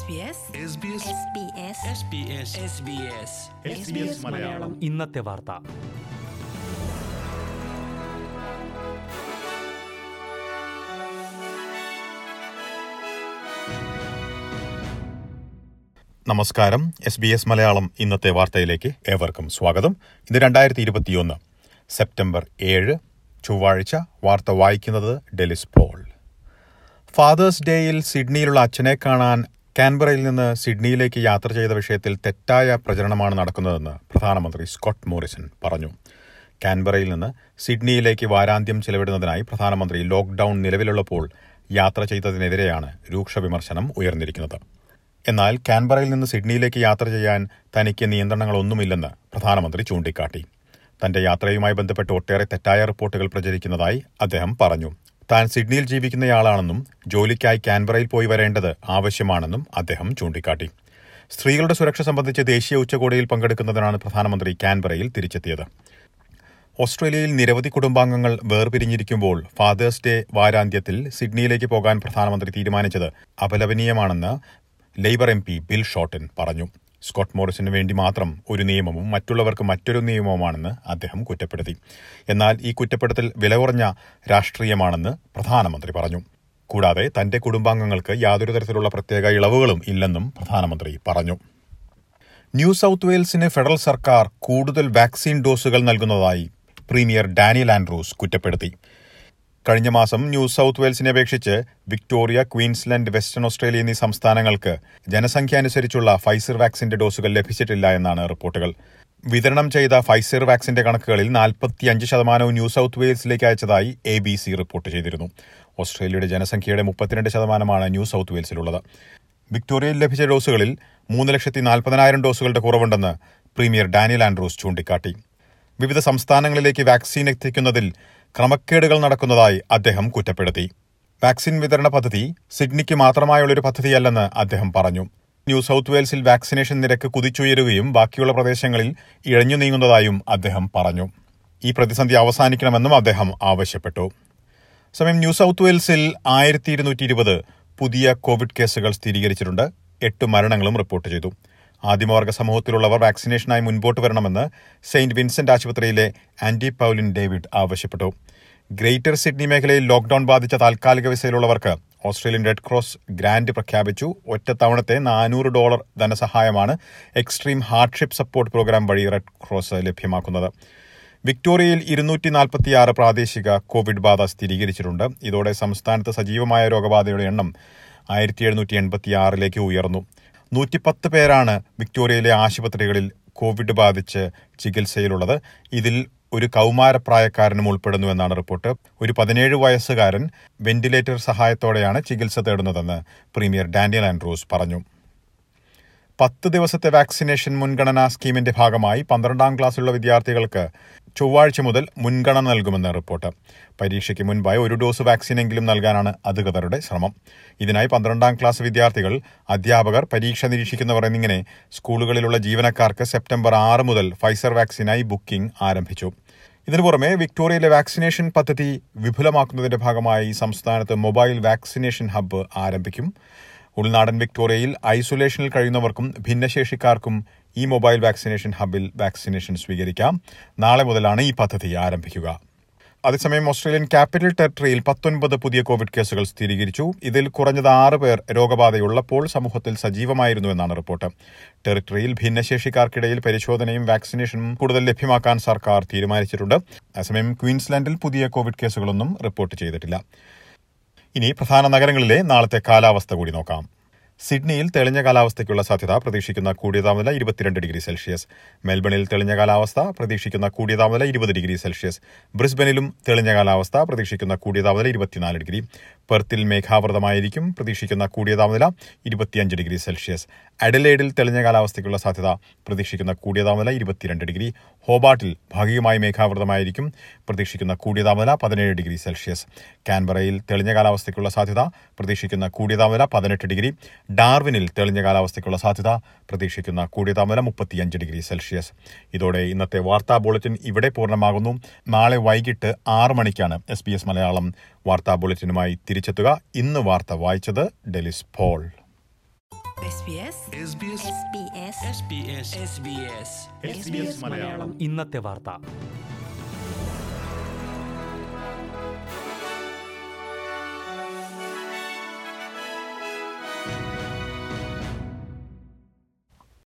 മലയാളം ഇന്നത്തെ വാർത്ത നമസ്കാരം എസ് ബി എസ് മലയാളം ഇന്നത്തെ വാർത്തയിലേക്ക് ഏവർക്കും സ്വാഗതം ഇന്ന് രണ്ടായിരത്തി ഇരുപത്തിയൊന്ന് സെപ്റ്റംബർ ഏഴ് ചൊവ്വാഴ്ച വാർത്ത വായിക്കുന്നത് ഡെലിസ് പോൾ ഫാദേഴ്സ് ഡേയിൽ സിഡ്നിയിലുള്ള അച്ഛനെ കാണാൻ കാൻബറയിൽ നിന്ന് സിഡ്നിയിലേക്ക് യാത്ര ചെയ്ത വിഷയത്തിൽ തെറ്റായ പ്രചരണമാണ് നടക്കുന്നതെന്ന് പ്രധാനമന്ത്രി സ്കോട്ട് മോറിസൺ പറഞ്ഞു കാൻബറയിൽ നിന്ന് സിഡ്നിയിലേക്ക് വാരാന്ത്യം ചെലവിടുന്നതിനായി പ്രധാനമന്ത്രി ലോക്ഡൌൺ നിലവിലുള്ളപ്പോൾ യാത്ര ചെയ്തതിനെതിരെയാണ് രൂക്ഷ വിമർശനം ഉയർന്നിരിക്കുന്നത് എന്നാൽ കാൻബറയിൽ നിന്ന് സിഡ്നിയിലേക്ക് യാത്ര ചെയ്യാൻ തനിക്ക് നിയന്ത്രണങ്ങളൊന്നുമില്ലെന്ന് പ്രധാനമന്ത്രി ചൂണ്ടിക്കാട്ടി തന്റെ യാത്രയുമായി ബന്ധപ്പെട്ട് ഒട്ടേറെ തെറ്റായ റിപ്പോർട്ടുകൾ പ്രചരിക്കുന്നതായി അദ്ദേഹം പറഞ്ഞു താൻ സിഡ്നിയിൽ ജീവിക്കുന്നയാളാണെന്നും ജോലിക്കായി കാൻബറയിൽ പോയി വരേണ്ടത് ആവശ്യമാണെന്നും അദ്ദേഹം ചൂണ്ടിക്കാട്ടി സ്ത്രീകളുടെ സുരക്ഷ സംബന്ധിച്ച് ദേശീയ ഉച്ചകോടിയിൽ പങ്കെടുക്കുന്നതിനാണ് പ്രധാനമന്ത്രി കാൻബറയിൽ തിരിച്ചെത്തിയത് ഓസ്ട്രേലിയയിൽ നിരവധി കുടുംബാംഗങ്ങൾ വേർപിരിഞ്ഞിരിക്കുമ്പോൾ ഫാദേഴ്സ് ഡേ വാരാന്ത്യത്തിൽ സിഡ്നിയിലേക്ക് പോകാൻ പ്രധാനമന്ത്രി തീരുമാനിച്ചത് അപലപനീയമാണെന്ന് Labor M P Bill Shorten പറഞ്ഞു സ്കോട്ട് മോറിസിന് വേണ്ടി മാത്രം ഒരു നിയമവും മറ്റുള്ളവർക്ക് മറ്റൊരു നിയമവുമാണെന്ന് അദ്ദേഹം കുറ്റപ്പെടുത്തി എന്നാൽ ഈ കുറ്റപ്പെടുത്തൽ വില കുറഞ്ഞ രാഷ്ട്രീയമാണെന്ന് പ്രധാനമന്ത്രി പറഞ്ഞു കൂടാതെ തന്റെ കുടുംബാംഗങ്ങൾക്ക് യാതൊരു തരത്തിലുള്ള പ്രത്യേക ഇളവുകളും ഇല്ലെന്നും പ്രധാനമന്ത്രി പറഞ്ഞു ന്യൂ സൌത്ത് വെയിൽസിന് ഫെഡറൽ സർക്കാർ കൂടുതൽ വാക്സിൻ ഡോസുകൾ നൽകുന്നതായി പ്രീമിയർ ഡാനിയൽ ആൻഡ്രൂസ് കുറ്റപ്പെടുത്തി കഴിഞ്ഞ മാസം ന്യൂ സൌത്ത് വെയിൽസിനെ അപേക്ഷിച്ച് വിക്ടോറിയ ക്വീൻസ്ലൻഡ് വെസ്റ്റേൺ ഓസ്ട്രേലിയ എന്നീ സംസ്ഥാനങ്ങൾക്ക് ജനസംഖ്യ അനുസരിച്ചുള്ള ഫൈസർ വാക്സിന്റെ ഡോസുകൾ ലഭിച്ചിട്ടില്ല എന്നാണ് റിപ്പോർട്ടുകൾ വിതരണം ചെയ്ത ഫൈസർ വാക്സിന്റെ കണക്കുകളിൽ നാൽപ്പത്തിയഞ്ച് ശതമാനവും ന്യൂ സൌത്ത് വെയിൽസിലേക്ക് അയച്ചതായി എ ബി സി റിപ്പോർട്ട് ചെയ്തിരുന്നു ഓസ്ട്രേലിയയുടെ ജനസംഖ്യയുടെ മുപ്പത്തിരണ്ട് ശതമാനമാണ് ന്യൂ സൌത്ത് വെയിൽസിലുള്ളത് വിക്ടോറിയയിൽ ലഭിച്ച ഡോസുകളിൽ മൂന്ന് ലക്ഷത്തി നാൽപ്പതിനായിരം ഡോസുകളുടെ കുറവുണ്ടെന്ന് പ്രീമിയർ ഡാനിയൽ ആൻഡ്രൂസ് ചൂണ്ടിക്കാട്ടി വിവിധ സംസ്ഥാനങ്ങളിലേക്ക് വാക്സിൻ എത്തിക്കുന്നതിൽ ക്രമക്കേടുകൾ നടക്കുന്നതായി അദ്ദേഹം കുറ്റപ്പെടുത്തി വാക്സിൻ വിതരണ പദ്ധതി സിഡ്നിക്ക് മാത്രമായുള്ളൊരു പദ്ധതിയല്ലെന്ന് അദ്ദേഹം പറഞ്ഞു ന്യൂ സൌത്ത് വെയിൽസിൽ വാക്സിനേഷൻ നിരക്ക് കുതിച്ചുയരുകയും ബാക്കിയുള്ള പ്രദേശങ്ങളിൽ ഇഴഞ്ഞു നീങ്ങുന്നതായും അദ്ദേഹം പറഞ്ഞു ഈ പ്രതിസന്ധി അവസാനിക്കണമെന്നും അദ്ദേഹം ആവശ്യപ്പെട്ടു സമയം ന്യൂ സൌത്ത് വെയിൽസിൽ ആയിരത്തി ഇരുന്നൂറ്റി ഇരുപത് പുതിയ കോവിഡ് കേസുകൾ സ്ഥിരീകരിച്ചിട്ടുണ്ട് എട്ട് മരണങ്ങളും റിപ്പോർട്ട് ചെയ്തു ആദിമവർഗ സമൂഹത്തിലുള്ളവർ വാക്സിനേഷനായി മുൻപോട്ട് വരണമെന്ന് സെയിന്റ് വിൻസെന്റ് ആശുപത്രിയിലെ ആന്റി പൌലിൻ ഡേവിഡ് ആവശ്യപ്പെട്ടു ഗ്രേറ്റർ സിഡ്നി മേഖലയിൽ ലോക്ഡൌൺ ബാധിച്ച താൽക്കാലിക വിസയിലുള്ളവർക്ക് ഓസ്ട്രേലിയൻ റെഡ് ക്രോസ് ഗ്രാന്റ് പ്രഖ്യാപിച്ചു ഒറ്റത്തവണത്തെ നാനൂറ് ഡോളർ ധനസഹായമാണ് എക്സ്ട്രീം ഹാർഡ്ഷിപ്പ് സപ്പോർട്ട് പ്രോഗ്രാം വഴി റെഡ് ക്രോസ് ലഭ്യമാക്കുന്നത് വിക്ടോറിയയിൽ ഇരുന്നൂറ്റി നാൽപ്പത്തിയാറ് പ്രാദേശിക കോവിഡ് ബാധ സ്ഥിരീകരിച്ചിട്ടുണ്ട് ഇതോടെ സംസ്ഥാനത്ത് സജീവമായ രോഗബാധയുടെ എണ്ണം ആയിരത്തി എഴുന്നൂറ്റി എൺപത്തിയാറിലേക്ക് ഉയർന്നു നൂറ്റിപ്പത്ത് പേരാണ് വിക്ടോറിയയിലെ ആശുപത്രികളിൽ കോവിഡ് ബാധിച്ച് ചികിത്സയിലുള്ളത് ഇതിൽ ഒരു കൗമാരപ്രായക്കാരനും ഉൾപ്പെടുന്നു എന്നാണ് റിപ്പോർട്ട് ഒരു പതിനേഴ് വയസ്സുകാരൻ വെന്റിലേറ്റർ സഹായത്തോടെയാണ് ചികിത്സ തേടുന്നതെന്ന് പ്രീമിയർ ഡാനിയൽ ആൻഡ്രൂസ് പറഞ്ഞു പത്ത് ദിവസത്തെ വാക്സിനേഷൻ മുൻഗണനാ സ്കീമിന്റെ ഭാഗമായി പന്ത്രണ്ടാം ക്ലാസ്സിലുള്ള വിദ്യാർത്ഥികൾക്ക് ചൊവ്വാഴ്ച മുതൽ മുൻഗണന നൽകുമെന്ന് റിപ്പോർട്ട് പരീക്ഷയ്ക്ക് മുൻപായി ഒരു ഡോസ് വാക്സിനെങ്കിലും നൽകാനാണ് അധികൃതരുടെ ശ്രമം ഇതിനായി പന്ത്രണ്ടാം ക്ലാസ് വിദ്യാർത്ഥികൾ അധ്യാപകർ പരീക്ഷ നിരീക്ഷിക്കുന്നവർ എന്നിങ്ങനെ സ്കൂളുകളിലുള്ള ജീവനക്കാർക്ക് സെപ്റ്റംബർ ആറ് മുതൽ ഫൈസർ വാക്സിനായി ബുക്കിംഗ് ആരംഭിച്ചു ഇതിനു പുറമെ വിക്ടോറിയയിലെ വാക്സിനേഷൻ പദ്ധതി വിപുലമാക്കുന്നതിന്റെ ഭാഗമായി സംസ്ഥാനത്ത് മൊബൈൽ വാക്സിനേഷൻ ഹബ്ബ് ആരംഭിക്കും ഉൾനാടൻ വിക്ടോറിയയിൽ ഐസൊലേഷനിൽ കഴിയുന്നവർക്കും ഭിന്നശേഷിക്കാർക്കും ഈ മൊബൈൽ വാക്സിനേഷൻ ഹബ്ബിൽ വാക്സിനേഷൻ സ്വീകരിക്കാം നാളെ മുതലാണ് ഈ പദ്ധതി ആരംഭിക്കുക അതേസമയം ഓസ്ട്രേലിയൻ ക്യാപിറ്റൽ ടെറിട്ടറിയിൽ പത്തൊൻപത് പുതിയ കോവിഡ് കേസുകൾ സ്ഥിരീകരിച്ചു ഇതിൽ കുറഞ്ഞത് ആറ് പേർ രോഗബാധയുള്ളപ്പോൾ സമൂഹത്തിൽ സജീവമായിരുന്നു എന്നാണ് റിപ്പോർട്ട് ടെറിട്ടറിയിൽ ഭിന്നശേഷിക്കാർക്കിടയിൽ പരിശോധനയും വാക്സിനേഷനും കൂടുതൽ ലഭ്യമാക്കാൻ സർക്കാർ തീരുമാനിച്ചിട്ടുണ്ട് അതേസമയം ക്വീൻസ്ലാൻഡിൽ പുതിയ കോവിഡ് കേസുകളൊന്നും റിപ്പോർട്ട് ചെയ്തിട്ടില്ല ഇനി പ്രധാന നഗരങ്ങളിലെ നാളത്തെ കാലാവസ്ഥ കൂടി നോക്കാം സിഡ്നിയിൽ തെളിഞ്ഞ കാലാവസ്ഥയ്ക്കുള്ള സാധ്യത പ്രതീക്ഷിക്കുന്ന കൂടിയ താപനില ഇരുപത്തിരണ്ട് ഡിഗ്രി സെൽഷ്യസ് മെൽബണിൽ തെളിഞ്ഞ കാലാവസ്ഥ പ്രതീക്ഷിക്കുന്ന കൂടിയ താപനില ഇരുപത് ഡിഗ്രി സെൽഷ്യസ് ബ്രിസ്ബനിലും തെളിഞ്ഞ കാലാവസ്ഥ പ്രതീക്ഷിക്കുന്ന കൂടിയ താപനില ഇരുപത്തിനാല് ഡിഗ്രി പെർത്തിൽ മേഘാവൃതമായിരിക്കും പ്രതീക്ഷിക്കുന്ന കൂടിയ താപനില ഇരുപത്തിയഞ്ച് ഡിഗ്രി സെൽഷ്യസ് അഡലേഡിൽ തെളിഞ്ഞ കാലാവസ്ഥയ്ക്കുള്ള സാധ്യത പ്രതീക്ഷിക്കുന്ന കൂടിയ താപനില ഇരുപത്തിരണ്ട് ഡിഗ്രി ഹോബാട്ടിൽ ഭാഗികമായി മേഘാവൃതമായിരിക്കും പ്രതീക്ഷിക്കുന്ന കൂടിയ താപനില പതിനേഴ് ഡിഗ്രി സെൽഷ്യസ് കാൻബറയിൽ തെളിഞ്ഞ കാലാവസ്ഥയ്ക്കുള്ള സാധ്യത പ്രതീക്ഷിക്കുന്ന കൂടിയ താപനില പതിനെട്ട് ഡിഗ്രി ഡാർവിനിൽ തെളിഞ്ഞ കാലാവസ്ഥയ്ക്കുള്ള സാധ്യത പ്രതീക്ഷിക്കുന്ന കൂടിയ താപനില മുപ്പത്തിയഞ്ച് ഡിഗ്രി സെൽഷ്യസ് ഇതോടെ ഇന്നത്തെ വാർത്താ ബുള്ളറ്റിൻ ഇവിടെ പൂർണ്ണമാകുന്നു നാളെ വൈകിട്ട് ആറ് മണിക്കാണ് എസ് ബി എസ് മലയാളം വാർത്താ ബുള്ളറ്റിനുമായി തിരിച്ചെത്തുക ഇന്ന് വാർത്ത വായിച്ചത് Delys Paul SBS SBS SBS SBS SBS SBS Malayalam ഇന്നത്തെ വാർത്ത